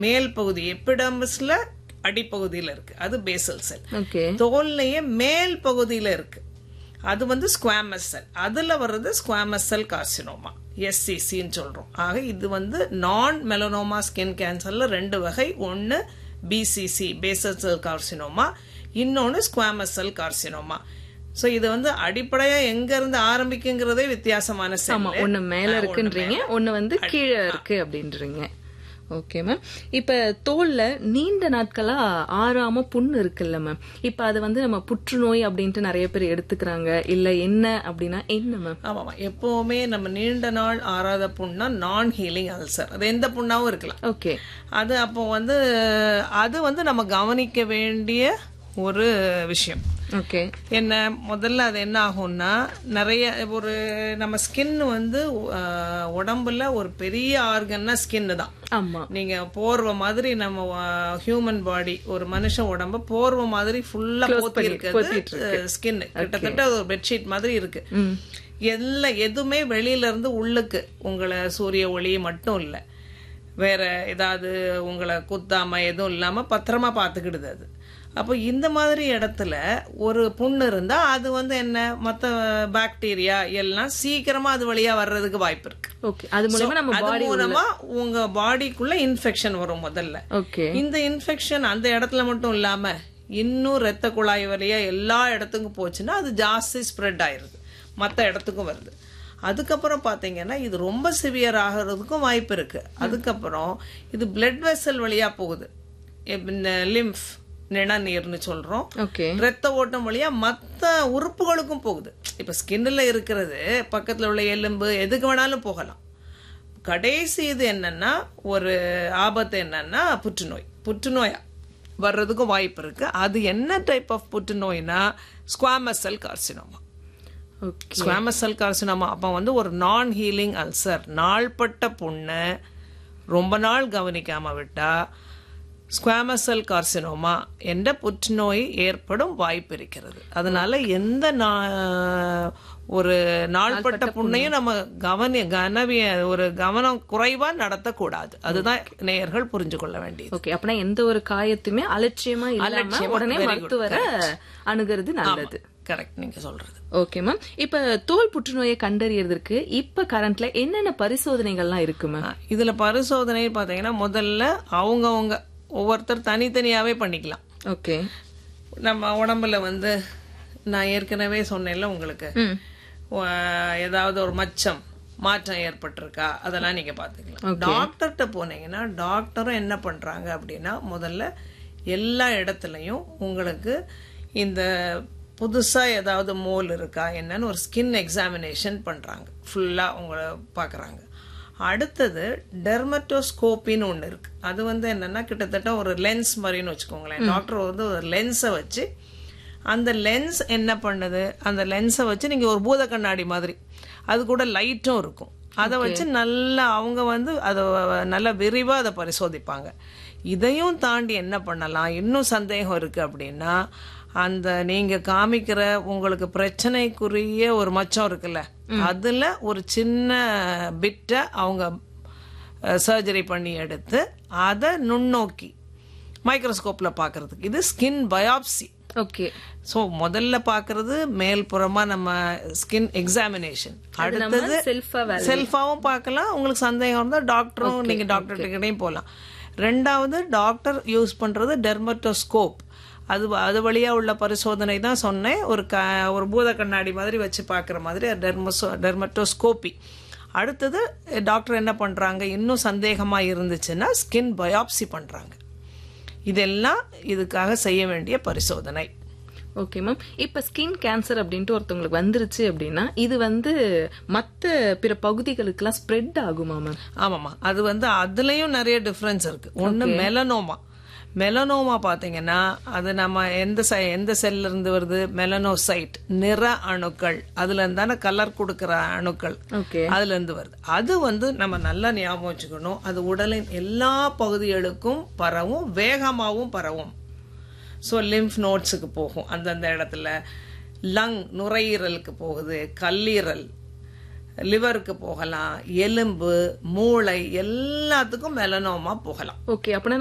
மேல் பகுதி எபிடமிஸ்ல அடிப்பகுதியில இருக்கு அது பேசல் செல் ஓகே தோல்லையே மேல் பகுதியில இருக்கு அது வந்து ஸ்குவாமஸ் செல் அதுல வர்றது ஸ்குவாமஸ் செல் கார்சினோமா எஸ்சிசின்னு சொல்றோம் ஆக இது வந்து நான் மெலனோமா ஸ்கின் கேன்சர்ல ரெண்டு வகை ஒன்னு பிசிசி பேசல் செல் கார்சினோமா இன்னொன்னு ஸ்குவாமஸ் செல் கார்சினோமா சோ இது வந்து அடிப்படையா எங்க இருந்து ஆரம்பிக்குங்கிறதே வித்தியாசமான செல் ஆமா ஒண்ணு மேல இருக்குன்றீங்க ஒண்ணு வந்து கீழே இருக்கு அப்படின்றீங்க ஓகே மேம் இப்ப தோல்ல நீண்ட நாட்களா ஆறாம புண்ணு இருக்குல்ல மேம் இப்ப அது வந்து நம்ம புற்றுநோய் அப்படின்ட்டு நிறைய பேர் எடுத்துக்கிறாங்க இல்ல என்ன அப்படின்னா என்ன மேம் ஆமாமா எப்பவுமே நம்ம நீண்ட நாள் ஆறாத புண்ணா நான் ஹீலிங் அல்சர் அது எந்த புண்ணாவும் இருக்கலாம் ஓகே அது அப்போ வந்து அது வந்து நம்ம கவனிக்க வேண்டிய ஒரு விஷயம் ஓகே என்ன முதல்ல அது என்ன ஆகும்னா நிறைய ஒரு நம்ம ஸ்கின் வந்து அஹ், உடம்புல ஒரு பெரிய ஆர்கன்னா ஸ்கின் தான் ஆமா நீங்க போர்வை மாதிரி நம்ம ஹியூமன் பாடி ஒரு மனுஷன் உடம்ப போர்வை மாதிரி ஃபுல்லா போத்தி இருக்கிறது ஸ்கின் கிட்டத்தட்ட ஒரு பெட்ஷீட் மாதிரி இருக்கு ம் எல்லாம் எதுவுமே வெளியில இருந்து உள்ளுக்கு உங்களை சூரிய ஒளி மட்டும் இல்ல வேற ஏதாவது உங்களை குத்தாம எதுவும் இல்லாம பத்திரமா பாத்துக்கிடுது அது அப்போ இந்த மாதிரி இடத்துல ஒரு புண்ணு இருந்தா அது வந்து என்ன மத்த பாக்டீரியா எல்லாம் சீக்கிரமா அது வழியா வர்றதுக்கு வாய்ப்பு இருக்கு ஓகே அது மூலமா நம்ம அது பாடி மூலமா உங்க பாடிக்குள்ள இன்ஃபெக்ஷன் வரும் முதல்ல ஓகே இந்த இன்ஃபெக்ஷன் அந்த இடத்துல மட்டும் இல்லாம இன்னும் ரத்த குழாய் வழியா எல்லா இடத்துக்கும் போச்சுன்னா அது ஜாஸ்தி ஸ்ப்ரெட் ஆயிருது மற்ற இடத்துக்கும் வருது அதுக்கப்புறம் பாத்தீங்கன்னா இது ரொம்ப சிவியர் ஆகிறதுக்கும் வாய்ப்பு இருக்கு அதுக்கப்புறம் இது பிளட் வெசல் வழியா போகுது லிம்ஃப் நிணநீர்னு சொல்றோம் ஓகே ரத்த ஓட்டம் வழியா மத்த உறுப்புகளுக்கும் போகுது இப்ப ஸ்கின்ல இருக்கிறது பக்கத்துல உள்ள எலும்பு எதுக்கு வேணாலும் போகலாம் கடைசி இது என்னன்னா ஒரு ஆபத்து என்னன்னா புற்றுநோய் புற்றுநோயா வர்றதுக்கும் வாய்ப்பு இருக்கு அது என்ன டைப் ஆஃப் புற்றுநோய்னா squamous cell carcinoma okay squamous cell carcinoma அப்போ வந்து ஒரு நான் ஹீலிங் அல்சர் நாள்பட்ட புண்ணு ரொம்ப நாள் கவனிக்காம விட்டா ஸ்குவாமஸ் செல் கார்சினோமா என்ற புற்றுநோய் ஏற்படும் வாய்ப்பு இருக்கிறது அதனால எந்த நா- ஒரு நாள்பட்ட புண்ணையும் நம்ம கவனி கனவிய ஒரு கவனம் குறைவா நடத்தக்கூடாது அதுதான் நேயர்கள் புரிஞ்சு கொள்ள வேண்டியது ஓகே அப்படின்னா எந்த ஒரு காயத்துமே அலட்சியமா இல்லாம அலட்சியமா, உடனே very good, மருத்துவரை அணுகிறது நல்லது கரெக்ட் நீங்க சொல்றது ஓகே மேம் இப்ப தோல் புற்றுநோயை கண்டறியறதுக்கு இப்ப கரண்ட்ல என்னென்ன பரிசோதனைகள்லாம் இருக்கு மேம் ஆ, இதுல பரிசோதனை பாத்தீங்கன்னா முதல்ல அவங்கவங்க ஒவ்வொருத்தர் தனித்தனியாவே பண்ணிக்கலாம் ஓகே நம்ம உடம்புல வந்து நான் ஏற்கனவே சொன்னேன்ல உங்களுக்கு ம் உ- ஏதாவது ஒரு மச்சம் மாற்றம் ஏற்பட்டிருக்கா அதெல்லாம் நீங்க பாத்துக்கலாம் டாக்டர்கிட்ட போனீங்கன்னா டாக்டரும் என்ன பண்றாங்க அப்படின்னா முதல்ல எல்லா இடத்துலயும் உங்களுக்கு இந்த புதுசா ஏதாவது மோல் இருக்கா என்னன்னு ஒரு ஸ்கின் எக்ஸாமினேஷன் பண்றாங்க ஃபுல்லா உங்களை பாக்குறாங்க அடுத்தது டெர்மட்டோஸ்கோப்பின்னு ஒன்று இருக்கு அது வந்து என்னன்னா கிட்டத்தட்ட ஒரு லென்ஸ் மாதிரின்னு வச்சுக்கோங்களேன் டாக்டர் வந்து ஒரு லென்ஸை வச்சு அந்த லென்ஸ் என்ன பண்ணுது அந்த லென்ஸை வச்சு நீங்க ஒரு பூத கண்ணாடி மாதிரி அது கூட லைட்டும் இருக்கும் அதை வச்சு நல்லா அவங்க வந்து அதை நல்லா விரிவா அதை பரிசோதிப்பாங்க இதையும் தாண்டி என்ன பண்ணலாம் இன்னும் சந்தேகம் இருக்கு அப்படின்னா அந்த நீங்க காமிக்கிற உங்களுக்கு பிரச்சனைக்குரிய ஒரு மச்சம் இருக்குல்ல அதுல ஒரு சின்ன பிட்டை அவங்க சர்ஜரி பண்ணி எடுத்து அதை நுண்ணோக்கி மைக்ரோஸ்கோப்ல பார்க்கிறதுக்கு இது ஸ்கின் பயாப்சி ஓகே ஸோ முதல்ல பார்க்கிறது மேல்புறமா நம்ம ஸ்கின் எக்ஸாமினேஷன் அடுத்தது செல்ஃபா செல்ஃபாவும் பார்க்கலாம் உங்களுக்கு சந்தேகம் இருந்தால் டாக்டரும் நீங்க டாக்டர் கிட்டையும் போகலாம் ரெண்டாவது டாக்டர் யூஸ் பண்றது டெர்மட்டோஸ்கோப் அது அது வழியா உள்ள பரிசோதனை தான் சொன்னேன் ஒரு க ஒரு பூத கண்ணாடி மாதிரி வச்சு பார்க்குற மாதிரி டெர்மசோ டெர்மட்டோஸ்கோபி அடுத்தது டாக்டர் என்ன பண்றாங்க இன்னும் சந்தேகமா இருந்துச்சுன்னா ஸ்கின் பயாப்சி பண்றாங்க இதெல்லாம் இதுக்காக செய்ய வேண்டிய பரிசோதனை ஓகே மேம் இப்ப ஸ்கின் கேன்சர் அப்படின்ட்டு ஒருத்தவங்களுக்கு வந்துருச்சு அப்படின்னா இது வந்து மத்த பிற பகுதிகளுக்கெல்லாம் ஸ்ப்ரெட் ஆகுமா மேம் ஆமாம்மா அது வந்து அதுலயும் நிறைய டிஃப்ரென்ஸ் இருக்கு ஒன்று மெலனோமா மெலனோமா பாத்தீங்கன்னா அது நம்ம எந்த செ- எந்த செல்ல இருந்து வருது மெலனோசைட் நிற அணுக்கள் அதுல இருந்தான கலர் கொடுக்கிற அணுக்கள் ஓகே அதுல இருந்து வருது அது வந்து நம்ம நல்லா ஞாபகம் வச்சுக்கணும் அது உடலின் எல்லா பகுதிகளுக்கும் பரவும் வேகமாகவும் பரவும் ஸோ லிம்ஃப் நோட்ஸுக்கு போகும் அந்தந்த இடத்துல லங் நுரையீரலுக்கு போகுது கல்லீரல் லிவருக்கு போகலாம் எலும்பு மூளை எல்லாத்துக்கும் மெலனோமா போகலாம் ஓகே அப்படின்னா